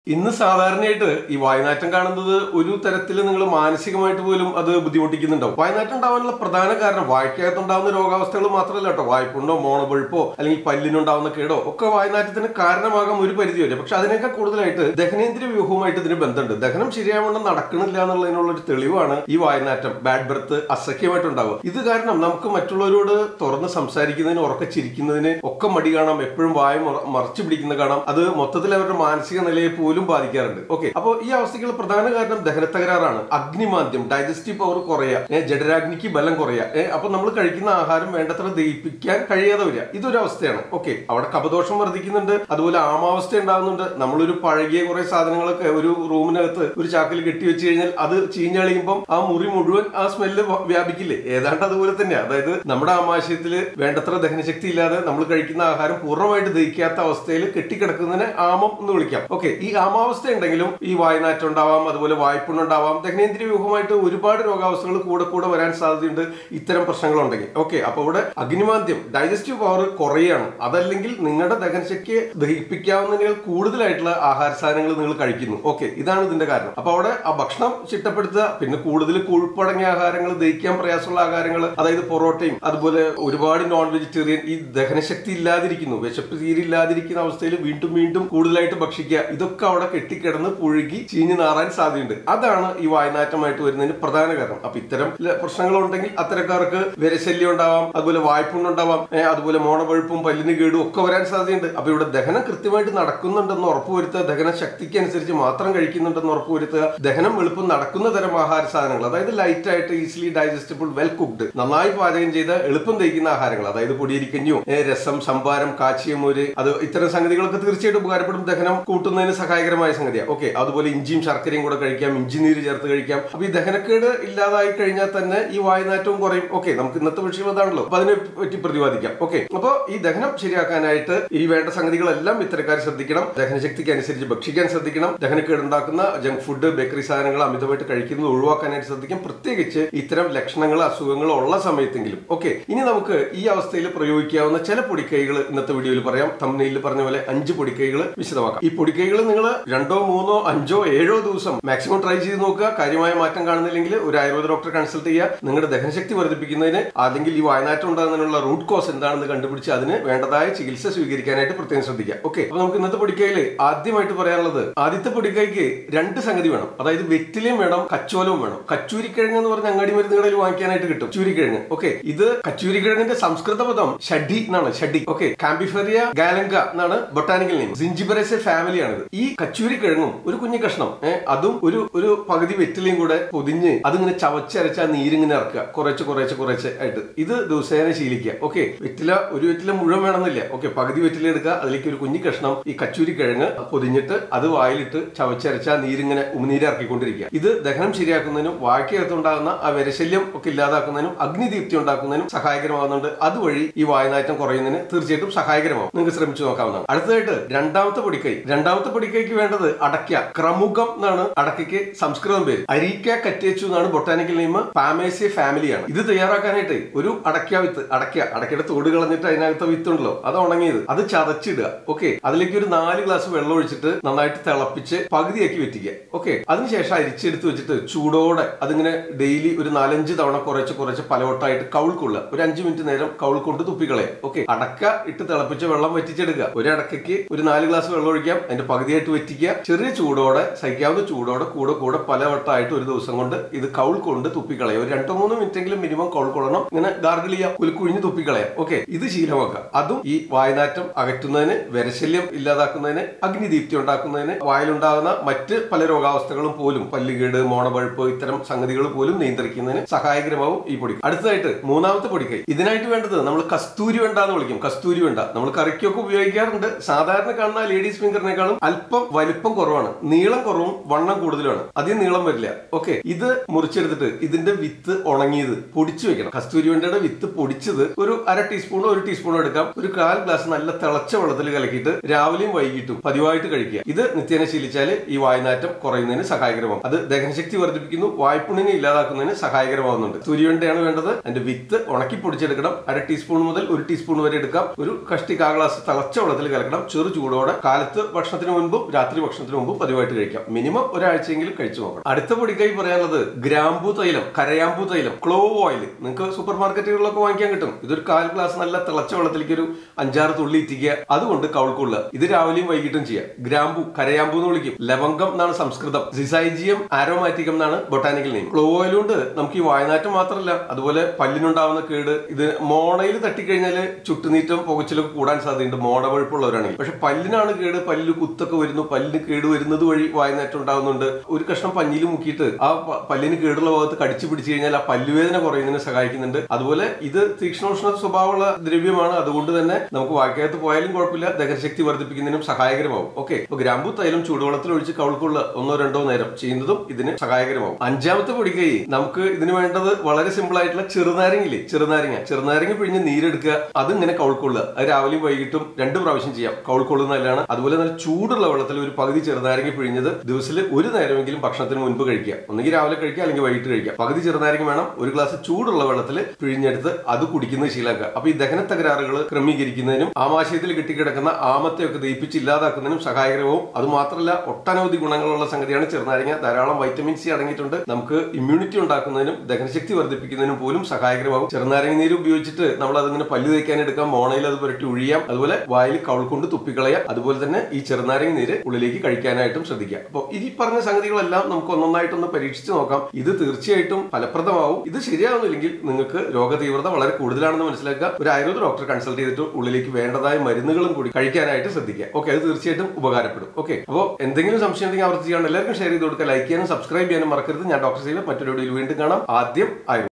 ഇന്ന് സാധാരണയായിട്ട് ഈ വായനാറ്റം കാണുന്നത് ഒരു തരത്തിൽ നിങ്ങൾ മാനസികമായിട്ട് പോലും അത് ബുദ്ധിമുട്ടിക്കുന്നുണ്ടാവും വായനാറ്റം ഉണ്ടാവാനുള്ള പ്രധാന കാരണം വായിക്കകത്തുണ്ടാവുന്ന രോഗാവസ്ഥകൾ മാത്രമല്ല കേട്ടോ വായ്പുണ്ടോ മോണപഴുപ്പോ അല്ലെങ്കിൽ പല്ലിനുണ്ടാവുന്ന കേടോ ഒക്കെ വായനാറ്റത്തിന് കാരണമാകാം ഒരു പരിധി വരെ പക്ഷെ അതിനേക്കാൾ കൂടുതലായിട്ട് ദഹനേന്ദ്രിയ വ്യൂഹവുമായിട്ട് ഇതിന് ബന്ധമുണ്ട് ദഹനം ശരിയാവണ്ണം നടക്കണില്ല എന്നുള്ളതിനുള്ള ഒരു തെളിവാണ് ഈ വായനാറ്റം ബാഡ് ബ്രത്ത് അസഖ്യമായിട്ടുണ്ടാവുക ഇത് കാരണം നമുക്ക് മറ്റുള്ളവരോട് തുറന്ന് സംസാരിക്കുന്നതിന് ഉറക്കെ ചിരിക്കുന്നതിന് ഒക്കെ മടി കാണാം എപ്പോഴും വായ മറ- മറച്ചു പിടിക്കുന്ന കാണാം അത് മൊത്തത്തിൽ അവരുടെ മാനസിക നിലയെ പോലും ബാധിക്കാറുണ്ട് ഓക്കെ അപ്പോൾ ഈ അവസ്ഥയ്ക്കുള്ള പ്രധാന കാരണം ദഹന തകരാറാണ് അഗ്നിമാന്ദ്യം ഡൈജസ്റ്റീവ് പവർ കുറയുക ഏ, ജഠരാഗ്നിക്ക് ബലം കുറയുക ഏ, അപ്പൊ നമ്മൾ കഴിക്കുന്ന ആഹാരം വേണ്ടത്ര ദഹിപ്പിക്കാൻ കഴിയാതെ വരിക ഇതൊരു അവസ്ഥയാണ് ഓക്കെ അവിടെ കപദോഷം വർദ്ധിക്കുന്നുണ്ട് അതുപോലെ ആമാവസ്ഥ ഉണ്ടാകുന്നുണ്ട് നമ്മളൊരു പഴകിയ കുറെ സാധനങ്ങളൊക്കെ ഒരു റൂമിനകത്ത് ഒരു ചാക്കിൽ കെട്ടി വെച്ച് കഴിഞ്ഞാൽ അത് ചീഞ്ഞളിയുമ്പം ആ മുറി മുഴുവൻ ആ സ്മെല്ല് വ്യാപിക്കില്ലേ ഏതാണ്ട് അതുപോലെ തന്നെയാണ് അതായത് നമ്മുടെ ആമാശയത്തിൽ വേണ്ടത്ര ദഹനശക്തി ഇല്ലാതെ നമ്മൾ കഴിക്കുന്ന ആഹാരം പൂർണ്ണമായിട്ട് ദഹിക്കാത്ത അവസ്ഥയിൽ കെട്ടിക്കിടക്കുന്നതിനെ ആമം എന്ന് വിളിക്കാം ഓക്കെ ഈ ആമാവസ്ഥ ഉണ്ടെങ്കിലും ഈ വായനാറ്റം ഉണ്ടാവാം അതുപോലെ വായ്പുണ്ണുണ്ടാവാം ദഹനേന്ദ്രിയ വ്യൂഹമായിട്ട് ഒരുപാട് രോഗാവസ്ഥകൾ കൂടെ കൂടെ വരാൻ സാധ്യതയുണ്ട് ഇത്തരം പ്രശ്നങ്ങളുണ്ടെങ്കിൽ ഓക്കെ അപ്പൊ ഇവിടെ അഗ്നിമാന്ദ്യം ഡൈജസ്റ്റീവ് പവർ കുറയാണ് അതല്ലെങ്കിൽ നിങ്ങളുടെ ദഹനശക്തിയെ ദഹിപ്പിക്കാവുന്നതിനേക്കാൾ കൂടുതലായിട്ടുള്ള ആഹാര സാധനങ്ങൾ നിങ്ങൾ കഴിക്കുന്നു ഓക്കെ ഇതാണ് ഇതിന്റെ കാരണം അപ്പൊ അവിടെ ആ ഭക്ഷണം ചിട്ടപ്പെടുത്തുക പിന്നെ കൂടുതൽ കൊഴുപ്പടങ്ങിയ ആഹാരങ്ങൾ ദഹിക്കാൻ പ്രയാസമുള്ള ആഹാരങ്ങൾ അതായത് പൊറോട്ടയും അതുപോലെ ഒരുപാട് നോൺ വെജിറ്റേറിയൻ ഈ ദഹനശക്തി ഇല്ലാതിരിക്കുന്നു വിശപ്പ് തീരില്ലാതിരിക്കുന്ന അവസ്ഥയിൽ വീണ്ടും വീണ്ടും കൂടുതലായിട്ട് ഭക്ഷിക്കുക ഇതൊക്കെ അവിടെ കെട്ടിക്കിടന്ന് പുഴുകി ചീഞ്ഞു നാറാൻ സാധ്യതയുണ്ട് അതാണ് ഈ വായനാറ്റമായിട്ട് വരുന്നതിന് പ്രധാന കാരണം അപ്പൊ ഇത്തരം ല- പ്രശ്നങ്ങളുണ്ടെങ്കിൽ അത്തരക്കാർക്ക് വിരശല്യം ഉണ്ടാവാം അതുപോലെ വായ്പുണ്ടുണ്ടാവാം ഏഹ് അതുപോലെ മോണപഴുപ്പും പല്ലിന് കേടും ഒക്കെ വരാൻ സാധ്യതയുണ്ട് അപ്പൊ ഇവിടെ ദഹനം കൃത്യമായിട്ട് നടക്കുന്നുണ്ടെന്ന് ഉറപ്പുവരുത്തുക ദഹന ശക്തിക്ക് അനുസരിച്ച് മാത്രം കഴിക്കുന്നുണ്ടെന്ന് ഉറപ്പുവരുത്തുക ദഹനം എളുപ്പം നടക്കുന്ന തരം ആഹാര സാധനങ്ങൾ അതായത് ലൈറ്റ് ആയിട്ട് ഈസിലി ഡൈജസ്റ്റബിൾ വെൽ കുക്ഡ് നന്നായി പാചകം ചെയ്ത് എളുപ്പം ദഹിക്കുന്ന ആഹാരങ്ങൾ അതായത് പൊടിയരിക്കഞ്ഞു ഏഹ് രസം സംഭാരം കാച്ചിയ മോര് അത് ഇത്തരം സംഗതികളൊക്കെ തീർച്ചയായിട്ടും ഉപകാരപ്പെടും ദഹനം കൂട്ടുന്നതിന് സഹായകരമായ സംഗതിയാണ് ഓക്കെ അതുപോലെ ഇഞ്ചിയും ശർക്കരയും കൂടെ കഴിക്കാം ഇഞ്ചി നീര് ചേർത്ത് കഴിക്കാം അപ്പൊ ഈ ദഹനക്കേട് ഇല്ലാതായി കഴിഞ്ഞാൽ തന്നെ ഈ വായുനാറ്റവും കുറയും ഓക്കെ നമുക്ക് ഇന്നത്തെ വിഷയം അതാണല്ലോ അപ്പൊ അതിനെ പറ്റി പ്രതിപാദിക്കാം ഓക്കെ അപ്പൊ ഈ ദഹനം ശരിയാക്കാനായിട്ട് ഈ വേണ്ട സംഗതികളെല്ലാം ഇത്തരക്കാർ ശ്രദ്ധിക്കണം ദഹനശക്തിക്ക് അനുസരിച്ച് ഭക്ഷിക്കാൻ ശ്രദ്ധിക്കണം ദഹനക്കേട് ഉണ്ടാക്കുന്ന ജങ്ക് ഫുഡ് ബേക്കറി സാധനങ്ങൾ അമിതമായിട്ട് കഴിക്കുന്നത് ഒഴിവാക്കാനായിട്ട് ശ്രദ്ധിക്കും പ്രത്യേകിച്ച് ഇത്തരം ലക്ഷണങ്ങൾ അസുഖങ്ങൾ ഉള്ള സമയത്തെങ്കിലും ഓക്കെ ഇനി നമുക്ക് ഈ അവസ്ഥയിൽ പ്രയോഗിക്കാവുന്ന ചില പൊടിക്കൈകൾ ഇന്നത്തെ വീഡിയോയിൽ പറയാം തമ്മിൽ പറഞ്ഞ പോലെ അഞ്ച് പൊടിക്കൈകൾ വിശദമാക്കാം ഈ പൊടിക്കൈകൾ നിങ്ങൾ രണ്ടോ മൂന്നോ അഞ്ചോ ഏഴോ ദിവസം മാക്സിമം ട്രൈ ചെയ്ത് നോക്കുക കാര്യമായ മാറ്റം കാണുന്നില്ലെങ്കിൽ ഒരു ആയുർവേദ ഡോക്ടറെ കൺസൾട്ട് ചെയ്യുക നിങ്ങളുടെ ദഹനശക്തി വർദ്ധിപ്പിക്കുന്നതിന് അല്ലെങ്കിൽ ഈ വായനാറ്റം ഉണ്ടാകുന്നതിനുള്ള റൂട്ട് കോസ് എന്താണെന്ന് കണ്ടുപിടിച്ച് അതിന് വേണ്ടതായ ചികിത്സ സ്വീകരിക്കാനായിട്ട് പ്രത്യേകം ശ്രദ്ധിക്കുക ഓക്കെ അപ്പൊ നമുക്ക് ഇന്നത്തെ പൊടിക്കൈയില് ആദ്യമായിട്ട് പറയാനുള്ളത് ആദ്യത്തെ പൊടിക്കൈക്ക് രണ്ട് സംഗതി വേണം അതായത് വെറ്റിലയും വേണം കച്ചോലവും വേണം കച്ചൂരിക്കിഴങ്ങ് എന്ന് പറഞ്ഞ അങ്ങാടി മരുന്നുകളിൽ വാങ്ങിക്കാനായിട്ട് കിട്ടും ചൂരിക്കിഴങ്ങ് ഓക്കെ ഇത് കച്ചൂരിക്കിഴങ്ങിന്റെ സംസ്കൃത പദം ഷഡി എന്നാണ് ഷഡി ഓക്കെ കാമ്പിഫെറിയ ഗാലങ്ക എന്നാണ് ബൊട്ടാനിക്കൽ നെയിം സിഞ്ചിബറേസെ ഫാമിലിയാണിത് ഈ കച്ചൂരിക്കിഴങ്ങും ഒരു കുഞ്ഞു കഷ്ണം ഏഹ് അതും ഒരു ഒരു പകുതി വെറ്റിലയും കൂടെ പൊതിഞ്ഞ് അതിങ്ങനെ ചവച്ചരച്ച ആ നീരിങ്ങനെ ഇറക്കുക കുറച്ച് കുറച്ച് കുറച്ച് ആയിട്ട് ഇത് ദിവസേന ശീലിക്കുക ഓക്കെ വെറ്റില ഒരു വെറ്റില മുഴുവൻ വേണമെന്നില്ല ഓക്കെ പകുതി വെറ്റില എടുക്കുക അതിലേക്ക് ഒരു കുഞ്ഞു കഷ്ണം ഈ കച്ചൂരിക്കിഴങ്ങ് പൊതിഞ്ഞിട്ട് അത് വായിലിട്ട് ചവച്ചരച്ച ആ നീരിങ്ങനെ ഉമിനീര് ഇറക്കിക്കൊണ്ടിരിക്കുക ഇത് ദഹനം ശരിയാക്കുന്നതിനും വായ്ക്കകത്തുണ്ടാകുന്ന ആ വിരശല്യം ഒക്കെ ഇല്ലാതാക്കുന്നതിനും അഗ്നിദീപ്തി ഉണ്ടാക്കുന്നതിനും സഹായകരമാകുന്നുണ്ട് അതുവഴി ഈ വായനാറ്റം കുറയുന്നതിന് തീർച്ചയായിട്ടും സഹായകരമാവും നിങ്ങൾക്ക് ശ്രമിച്ചു നോക്കാവുന്നതാണ് അടുത്തതായിട്ട് രണ്ടാമത്തെ പൊടിക്കൈ രണ്ടാമത്തെ പൊടിക്കൈക്ക് വേണ്ടത് അടയ്ക്ക ക്രമുഖം എന്നാണ് അടക്കയ്ക്ക് സംസ്കൃതം പേര് അരീക്ക കറ്റേച്ചു എന്നാണ് ബൊട്ടാനിക്കൽ നെയിം പാമേസിയ ഫാമിലിയാണ് ഇത് തയ്യാറാക്കാനായിട്ട് ഒരു അടയ്ക്ക വിത്ത് അടയ്ക്ക അടയ്ക്കയുടെ തോട് കളഞ്ഞിട്ട് അതിനകത്ത് വിത്ത് ഉണ്ടല്ലോ അത് ഉണങ്ങിയത് അത് ചതച്ചിടുക ഓക്കെ അതിലേക്ക് ഒരു നാല് ഗ്ലാസ് വെള്ളം ഒഴിച്ചിട്ട് നന്നായിട്ട് തിളപ്പിച്ച് പകുതിയാക്കി വെറ്റിക്കുക ഓക്കെ അതിനുശേഷം അരിച്ചെടുത്ത് വെച്ചിട്ട് ചൂടോടെ അതിങ്ങനെ ഡെയിലി ഒരു നാലഞ്ച് തവണ കുറച്ച് കുറച്ച് പലവട്ടായിട്ട് കൗൾ കൊള്ളുക ഒരു അഞ്ച് മിനിറ്റ് നേരം കൗൾ കൊണ്ട് തുപ്പിക്കളയുക ഓക്കെ അടക്ക ഇട്ട് തിളപ്പിച്ച വെള്ളം വറ്റിച്ചെടുക്കുക ഒരു അടക്കയ്ക്ക് ഒരു നാല് ഗ്ലാസ് വെള്ളം ഒഴിക്കാം അതിന്റെ പകുതിയായിട്ട് വറ്റിക്കുക ചെറിയ ചൂടോടെ സഹിക്കാവുന്ന ചൂടോടെ കൂടെ കൂടെ പലവട്ടമായിട്ട് ഒരു ദിവസം കൊണ്ട് ഇത് കൗൾ കൊണ്ട് തുപ്പിക്കളയുക ഒരു രണ്ടോ മൂന്നോ മിനിറ്റെങ്കിലും മിനിമം കൗൾ കൊള്ളണം ഇങ്ങനെ ഗാർഗിൾ ചെയ്യുക കുലുക്കുഴിഞ്ഞ് തുപ്പിക്കളയാം ഓക്കെ ഇത് ശീലമാക്കുക അതും ഈ വായനാറ്റം അകറ്റുന്നതിന് വിരശല്യം ഇല്ലാതാക്കുന്നതിന് അഗ്നിദീപ്തി ഉണ്ടാക്കുന്നതിന് വായിലുണ്ടാകുന്ന മറ്റ് പല രോഗാവസ്ഥകളും പോലും പല്ലുകേട് മോണപഴുപ്പ് ഇത്തരം സംഗതികൾ പോലും നിയന്ത്രിക്കുന്നതിന് സഹായകരമാവും ഈ പൊടി അടുത്തതായിട്ട് മൂന്നാമത്തെ പൊടിക്കൈ ഇതിനായിട്ട് വേണ്ടത് നമ്മൾ കസ്തൂരി വെണ്ട എന്ന് വിളിക്കും കസ്തൂരി വെണ്ട നമ്മൾ കറിക്കൊക്കെ ഉപയോഗിക്കാറുണ്ട് സാധാരണ കാണുന്ന ലേഡീസ് ഫിംഗറിനേക്കാളും അല്പം വലിപ്പം കുറവാണ് നീളം കുറവും വണ്ണം കൂടുതലുമാണ് അധികം നീളം വരില്ല ഓക്കെ ഇത് മുറിച്ചെടുത്തിട്ട് ഇതിന്റെ വിത്ത് ഉണങ്ങിയത് പൊടിച്ചു വെക്കണം കസ്തൂരി വെണ്ടയുടെ വിത്ത് പൊടിച്ചത് ഒരു അര ടീസ്പൂണോ ഒരു ടീസ്പൂണോ എടുക്കാം ഒരു കാൽ ഗ്ലാസ് നല്ല തിളച്ച വെള്ളത്തിൽ കലക്കിയിട്ട് രാവിലെയും വൈകിട്ടും പതിവായിട്ട് കഴിക്കുക ഇത് നിത്യേന ശീലിച്ചാൽ ഈ വായനാറ്റം കുറയുന്നതിന് സഹായകരമാകും അത് ദഹനശക്തി വർദ്ധിപ്പിക്കുന്നു വായ്പുണ്ണിനെ ഇല്ലാതാക്കുന്നതിന് സഹായകരമാകുന്നുണ്ട് സൂര്യവെണ്ടയാണ് വേണ്ടത് അതിന്റെ വിത്ത് ഉണക്കി പൊടിച്ചെടുക്കണം അര ടീസ്പൂൺ മുതൽ ഒരു ടീസ്പൂൺ വരെ എടുക്കാം ഒരു കഷ്ടി കാ ഗ്ലാസ് തിളച്ച വെള്ളത്തിൽ കലക്കണം ചെറു ചൂടോടെ കാലത്ത് ഭക്ഷണത്തിന് മുൻപും രാത്രി ഭക്ഷണത്തിന് മുമ്പ് പതിവായിട്ട് കഴിക്കാം മിനിമം ഒരാഴ്ചയെങ്കിലും കഴിച്ചു നോക്കണം അടുത്ത പൊടിക്കായി പറയാനുള്ളത് ഗ്രാമ്പൂ തൈലം കരയാമ്പൂ തൈലം ക്ലോവ് ഓയിൽ നിങ്ങൾക്ക് സൂപ്പർ മാർക്കറ്റുകളിലൊക്കെ വാങ്ങിക്കാൻ കിട്ടും ഇതൊരു കാൽ ഗ്ലാസ് നല്ല തിളച്ച വെള്ളത്തിലേക്ക് ഒരു അഞ്ചാറ് തുള്ളി ഇറ്റിക്കുക അതുകൊണ്ട് കൗൾക്കൊള്ളുക ഇത് രാവിലെയും വൈകിട്ടും ചെയ്യുക ഗ്രാമ്പു കരയാമ്പൂ എന്ന് വിളിക്കും ലവംഗം എന്നാണ് സംസ്കൃതം സിസൈജിയം ആരോമാറ്റിക്കം എന്നാണ് ബൊട്ടാനിക്കൽ നെയിം ക്ലോവ് ഓയിൽ കൊണ്ട് നമുക്ക് ഈ വായനാറ്റം മാത്രമല്ല അതുപോലെ പല്ലിനുണ്ടാവുന്ന കേട് ഇത് മോണയിൽ തട്ടിക്കഴിഞ്ഞാൽ ചുട്ടുനീറ്റം പുകച്ചിലൊക്കെ കൂടാൻ സാധ്യതയുണ്ട് മോണ പഴുപ്പുള്ളവരാണെങ്കിൽ പക്ഷെ പല്ലിനാണ് കേട് പല്ലിൽ കുത്തൊക്കെ വരുന്നു പല്ലിന് കേട് വരുന്നത് വഴി വായനാറ്റം ഉണ്ടാവുന്നുണ്ട് ഒരു കഷ്ണം പഞ്ഞിയിൽ മുക്കിയിട്ട് ആ പ- പല്ലിന് കേടുള്ള ഭാഗത്ത് കടിച്ചു പിടിച്ചു കഴിഞ്ഞാൽ ആ പല്ലുവേദന കുറയുന്നതിന് സഹായിക്കുന്നുണ്ട് അതുപോലെ ഇത് തീക്ഷ്ണോഷ്ണ സ്വഭാവമുള്ള ദ്രവ്യമാണ് അതുകൊണ്ട് തന്നെ നമുക്ക് വായ്ക്കകത്ത് പോയാലും കുഴപ്പമില്ല ദഹനശക്തി വർദ്ധിപ്പിക്കുന്നതിനും സഹായകരമാവും ഓക്കെ അപ്പൊ ഗ്രാമ്പു തൈലം ചൂടുവെള്ളത്തിൽ ഒഴിച്ച് കൗൾക്കുള്ള ഒന്നോ രണ്ടോ നേരം ചെയ്യുന്നതും ഇതിന് സഹായകരമാവും അഞ്ചാമത്തെ പൊടിക്കൈ നമുക്ക് ഇതിന് വേണ്ടത് വളരെ സിമ്പിൾ ആയിട്ടുള്ള ചെറുനാരങ്ങില്ലേ ചെറുനാരങ്ങ ചെറുനാരങ്ങ പിഴിഞ്ഞ് നീരെടുക്കുക അത് ഇങ്ങനെ കൗൾക്കൊള്ളുക അത് രാവിലെയും വൈകിട്ടും രണ്ട് പ്രാവശ്യം ചെയ്യാം കൗൾക്കൊള്ളുന്ന നല്ലതാണ് അതുപോലെ നല്ല ചൂടുള്ള വെള്ളത്തിൽ ഒരു പകുതി ചെറുനാരങ്ങ പിഴിഞ്ഞത് ദിവസത്തിൽ ഒരു നേരമെങ്കിലും ഭക്ഷണത്തിന് മുൻപ് കഴിക്കുക ഒന്നെങ്കിൽ രാവിലെ കഴിക്കുക അല്ലെങ്കിൽ വൈകിട്ട് കഴിക്കുക പകുതി ചെറുനാരങ്ങ വേണം ഒരു ഗ്ലാസ് ചൂടുള്ള വെള്ളത്തിൽ പിഴിഞ്ഞെടുത്ത് അത് കുടിക്കുന്നത് ശീലാക്കുക അപ്പൊ ഈ ദഹന തകരാറുകൾ ക്രമീകരിക്കുന്നതിനും ആമാശയത്തിൽ കെട്ടിക്കിടക്കുന്ന ആമത്തെയൊക്കെ ദയിപ്പിച്ച് ഇല്ലാതാക്കുന്നതിനും സഹായകരവും അത് മാത്രമല്ല ഒട്ടനവധി ഗുണങ്ങളുള്ള സംഗതിയാണ് ചെറുനാരങ്ങ ധാരാളം വൈറ്റമിൻ സി അടങ്ങിയിട്ടുണ്ട് നമുക്ക് ഇമ്മ്യൂണിറ്റി ഉണ്ടാക്കുന്നതിനും ദഹനശക്തി വർദ്ധിപ്പിക്കുന്നതിനും പോലും സഹായകരമാകും ചെറുനാരങ്ങ നീര് ഉപയോഗിച്ചിട്ട് നമ്മൾ അതിങ്ങനെ പല്ല് തേക്കാൻ എടുക്കാം മോണയിൽ അത് പുരട്ടി ഒഴിയാം അതുപോലെ വായിൽ കൗൾ കൊണ്ട് തുപ്പിക്കളയാം അതുപോലെ തന്നെ ഈ ചെറുനാരങ്ങ നീര് ഉള്ളിലേക്ക് കഴിക്കാനായിട്ടും ശ്രദ്ധിക്കാം അപ്പോൾ ഈ പറഞ്ഞ സംഗതികളെല്ലാം നമുക്ക് ഒന്നൊന്നായിട്ടൊന്ന് പരീക്ഷിച്ച് നോക്കാം ഇത് തീർച്ചയായിട്ടും ഫലപ്രദമാവും ഇത് ശരിയാവുന്നില്ലെങ്കിൽ നിങ്ങൾക്ക് രോഗതീവ്രത വളരെ കൂടുതലാണെന്ന് മനസ്സിലാക്കുക ഒരു ആയുർവേദ ഡോക്ടറെ കൺസൾട്ട് ചെയ്തിട്ട് ഉള്ളിലേക്ക് വേണ്ടതായ മരുന്നുകളും കൂടി കഴിക്കാനായിട്ട് ശ്രദ്ധിക്കുക ഓക്കെ അത് തീർച്ചയായിട്ടും ഉപകാരപ്പെടും ഓക്കെ അപ്പോൾ എന്തെങ്കിലും സംശയം ഉണ്ടെങ്കിൽ ആവർത്തിച്ച് ചെയ്യാണ്ട് എല്ലാവർക്കും ഷെയർ ചെയ്ത് കൊടുക്കുക ലൈക്ക് ചെയ്യാനും സബ്സ്ക്രൈബ് ചെയ്യാനും മറക്കരുത് ഞാൻ ഡോക്ടർ സൈബ് മറ്റൊരു വീഡിയോയിൽ വീണ്ടും കാണാം ആദ്യം ആയുർവേദം